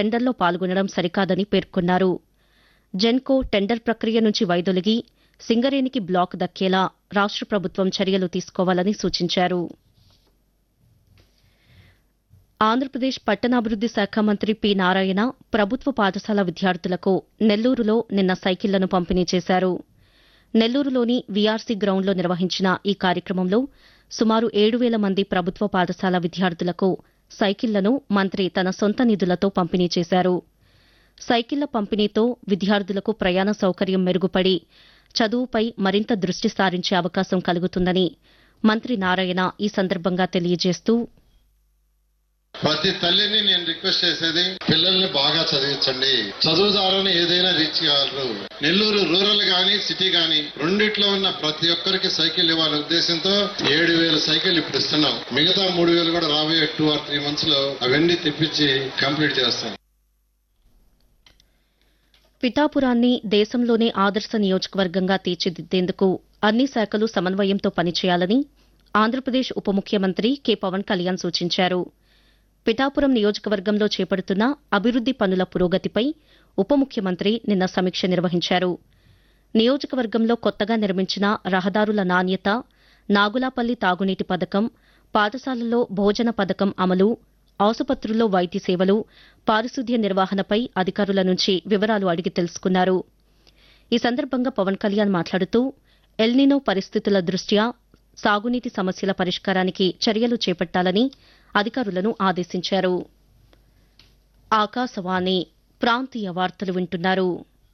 టెండర్లో పాల్గొనడం సరికాదని పేర్కొన్నారు జెన్కో టెండర్ ప్రక్రియ నుంచి వైదొలిగి సింగరేణికి బ్లాక్ దక్కేలా రాష్ట ప్రభుత్వం చర్యలు తీసుకోవాలని సూచించారు ఆంధ్రప్రదేశ్ పట్టణాభివృద్ది శాఖ మంత్రి పి నారాయణ ప్రభుత్వ పాఠశాల విద్యార్థులకు నెల్లూరులో నిన్న సైకిళ్లను పంపిణీ చేశారు నెల్లూరులోని వీఆర్సీ గ్రౌండ్లో నిర్వహించిన ఈ కార్యక్రమంలో సుమారు ఏడు వేల మంది ప్రభుత్వ పాఠశాల విద్యార్థులకు సైకిళ్లను మంత్రి తన సొంత నిధులతో పంపిణీ చేశారు సైకిళ్ల పంపిణీతో విద్యార్థులకు ప్రయాణ సౌకర్యం మెరుగుపడి చదువుపై మరింత దృష్టి సారించే అవకాశం కలుగుతుందని మంత్రి నారాయణ ఈ సందర్భంగా తెలియజేస్తూ ప్రతి తల్లిని నేను రిక్వెస్ట్ చేసేది పిల్లల్ని బాగా చదివించండి చదువు ద్వారానే ఏదైనా రీచ్ కాగలరు నెల్లూరు రూరల్ గాని సిటీ గాని రెండిట్లో ఉన్న ప్రతి ఒక్కరికి సైకిల్ ఇవ్వాలనే ఉద్దేశంతో ఏడు వేల సైకిల్ ఇప్పుడు ఇస్తున్నాం మిగతా మూడు వేలు కూడా రాబోయే టూ ఆర్ త్రీ మంత్స్ లో అవన్నీ తెప్పించి కంప్లీట్ చేస్తాం పిఠాపురాన్ని దేశంలోనే ఆదర్శ నియోజకవర్గంగా తీర్చిదిద్దేందుకు అన్ని శాఖలు సమన్వయంతో పనిచేయాలని ఆంధ్రప్రదేశ్ ఉప ముఖ్యమంత్రి కె పవన్ కళ్యాణ్ సూచించారు పిఠాపురం నియోజకవర్గంలో చేపడుతున్న అభివృద్ది పనుల పురోగతిపై ఉప ముఖ్యమంత్రి నిన్న సమీక్ష నిర్వహించారు నియోజకవర్గంలో కొత్తగా నిర్మించిన రహదారుల నాణ్యత నాగులాపల్లి తాగునీటి పథకం పాఠశాలల్లో భోజన పథకం అమలు ఆసుపత్రుల్లో వైద్య సేవలు పారిశుద్ధ్య నిర్వహణపై అధికారుల నుంచి వివరాలు అడిగి తెలుసుకున్నారు ఈ సందర్భంగా పవన్ కళ్యాణ్ మాట్లాడుతూ ఎల్నినో పరిస్థితుల దృష్ట్యా సాగునీటి సమస్యల పరిష్కారానికి చర్యలు చేపట్టాలని అధికారులను ఆదేశించారు ఆకాశవాణి ప్రాంతీయ వార్తలు వింటున్నారు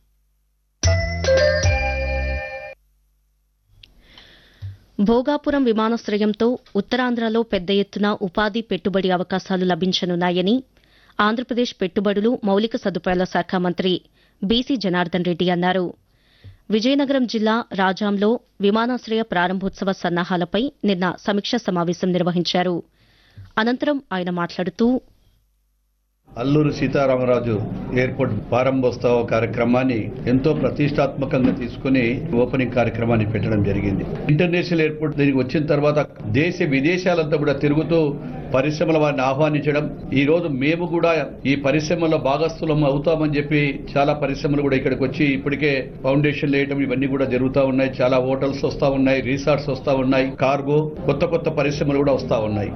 భోగాపురం విమానాశ్రయంతో ఉత్తరాంధ్రలో పెద్ద ఎత్తున ఉపాధి పెట్టుబడి అవకాశాలు లభించనున్నాయని ఆంధ్రప్రదేశ్ పెట్టుబడులు మౌలిక సదుపాయాల శాఖ మంత్రి బీసీ జనార్దన్ రెడ్డి అన్నారు విజయనగరం జిల్లా రాజాంలో విమానాశ్రయ ప్రారంభోత్సవ సన్నాహాలపై నిన్న సమీక్షా సమావేశం నిర్వహించారు అనంతరం ఆయన మాట్లాడుతూ అల్లూరు సీతారామరాజు ఎయిర్పోర్ట్ ప్రారంభోత్సవ కార్యక్రమాన్ని ఎంతో ప్రతిష్టాత్మకంగా తీసుకుని ఓపెనింగ్ కార్యక్రమాన్ని పెట్టడం జరిగింది ఇంటర్నేషనల్ ఎయిర్పోర్ట్ దీనికి వచ్చిన తర్వాత దేశ విదేశాలంతా కూడా తిరుగుతూ పరిశ్రమల వారిని ఆహ్వానించడం ఈ రోజు మేము కూడా ఈ పరిశ్రమలో భాగస్థులం అవుతామని చెప్పి చాలా పరిశ్రమలు కూడా ఇక్కడికి వచ్చి ఇప్పటికే ఫౌండేషన్ వేయడం ఇవన్నీ కూడా జరుగుతూ ఉన్నాయి చాలా హోటల్స్ వస్తా ఉన్నాయి రిసార్ట్స్ వస్తా ఉన్నాయి కార్గో కొత్త కొత్త పరిశ్రమలు కూడా వస్తా ఉన్నాయి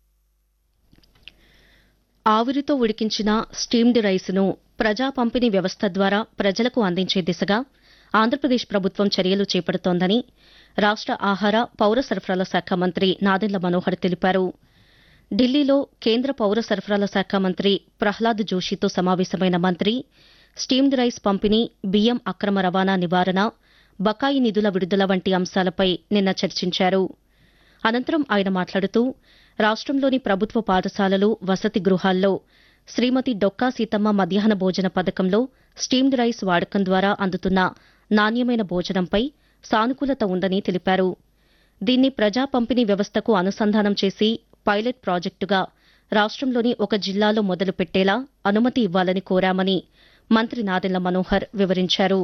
ఆవిరితో ఉడికించిన స్టీమ్డ్ రైస్ను ప్రజా పంపిణీ వ్యవస్థ ద్వారా ప్రజలకు అందించే దిశగా ఆంధ్రప్రదేశ్ ప్రభుత్వం చర్యలు చేపడుతోందని రాష్ట ఆహార పౌర సరఫరాల శాఖ మంత్రి నాదెండ్ల మనోహర్ తెలిపారు ఢిల్లీలో కేంద్ర పౌర సరఫరాల శాఖ మంత్రి ప్రహ్లాద్ జోషితో సమావేశమైన మంత్రి స్టీమ్డ్ రైస్ పంపిణీ బియ్యం అక్రమ రవాణా నివారణ బకాయి నిధుల విడుదల వంటి అంశాలపై నిన్న చర్చించారు అనంతరం ఆయన మాట్లాడుతూ రాష్టంలోని ప్రభుత్వ పాఠశాలలు వసతి గృహాల్లో శ్రీమతి డొక్కా సీతమ్మ మధ్యాహ్న భోజన పథకంలో స్టీమ్డ్ రైస్ వాడకం ద్వారా అందుతున్న నాణ్యమైన భోజనంపై సానుకూలత ఉందని తెలిపారు దీన్ని ప్రజా పంపిణీ వ్యవస్థకు అనుసంధానం చేసి పైలట్ ప్రాజెక్టుగా రాష్టంలోని ఒక జిల్లాలో మొదలుపెట్టేలా అనుమతి ఇవ్వాలని కోరామని మంత్రి నాదెళ్ల మనోహర్ వివరించారు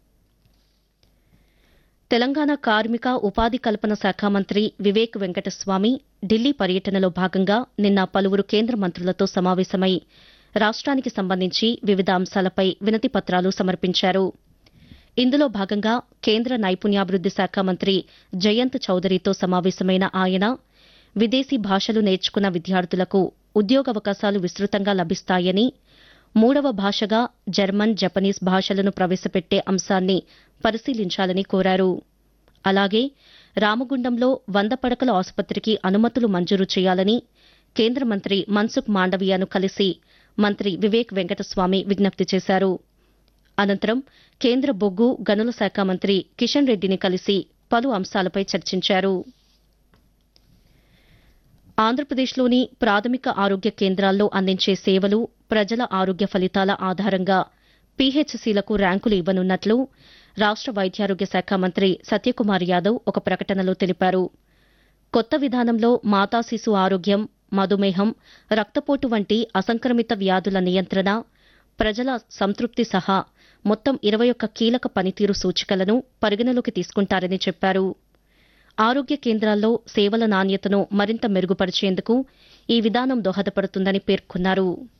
తెలంగాణ కార్మిక ఉపాధి కల్పన శాఖ మంత్రి వివేక్ వెంకటస్వామి ఢిల్లీ పర్యటనలో భాగంగా నిన్న పలువురు కేంద్ర మంత్రులతో సమావేశమై రాష్ట్రానికి సంబంధించి వివిధ అంశాలపై వినతి పత్రాలు సమర్పించారు ఇందులో భాగంగా కేంద్ర నైపుణ్యాభివృద్ది శాఖ మంత్రి జయంత్ చౌదరితో సమావేశమైన ఆయన విదేశీ భాషలు నేర్చుకున్న విద్యార్థులకు ఉద్యోగావకాశాలు విస్తృతంగా లభిస్తాయని మూడవ భాషగా జర్మన్ జపనీస్ భాషలను ప్రవేశపెట్టే అంశాన్ని పరిశీలించాలని కోరారు అలాగే రామగుండంలో వంద పడకల ఆసుపత్రికి అనుమతులు మంజూరు చేయాలని కేంద్ర మంత్రి మన్సుఖ్ మాండవీయను కలిసి మంత్రి వివేక్ వెంకటస్వామి విజ్ఞప్తి చేశారు అనంతరం కేంద్ర బొగ్గు గనుల శాఖ మంత్రి కిషన్ రెడ్డిని కలిసి పలు అంశాలపై చర్చించారు ఆంధ్రప్రదేశ్లోని ప్రాథమిక ఆరోగ్య కేంద్రాల్లో అందించే సేవలు ప్రజల ఆరోగ్య ఫలితాల ఆధారంగా పీహెచ్సీలకు ర్యాంకులు ఇవ్వనున్నట్లు రాష్ట వైద్యారోగ్య శాఖ మంత్రి సత్యకుమార్ యాదవ్ ఒక ప్రకటనలో తెలిపారు కొత్త విధానంలో మాతా శిశు ఆరోగ్యం మధుమేహం రక్తపోటు వంటి అసంక్రమిత వ్యాధుల నియంత్రణ ప్రజల సంతృప్తి సహా మొత్తం ఇరవై ఒక్క కీలక పనితీరు సూచికలను పరిగణలోకి తీసుకుంటారని చెప్పారు ఆరోగ్య కేంద్రాల్లో సేవల నాణ్యతను మరింత మెరుగుపరిచేందుకు ఈ విధానం దోహదపడుతుందని పేర్కొన్నారు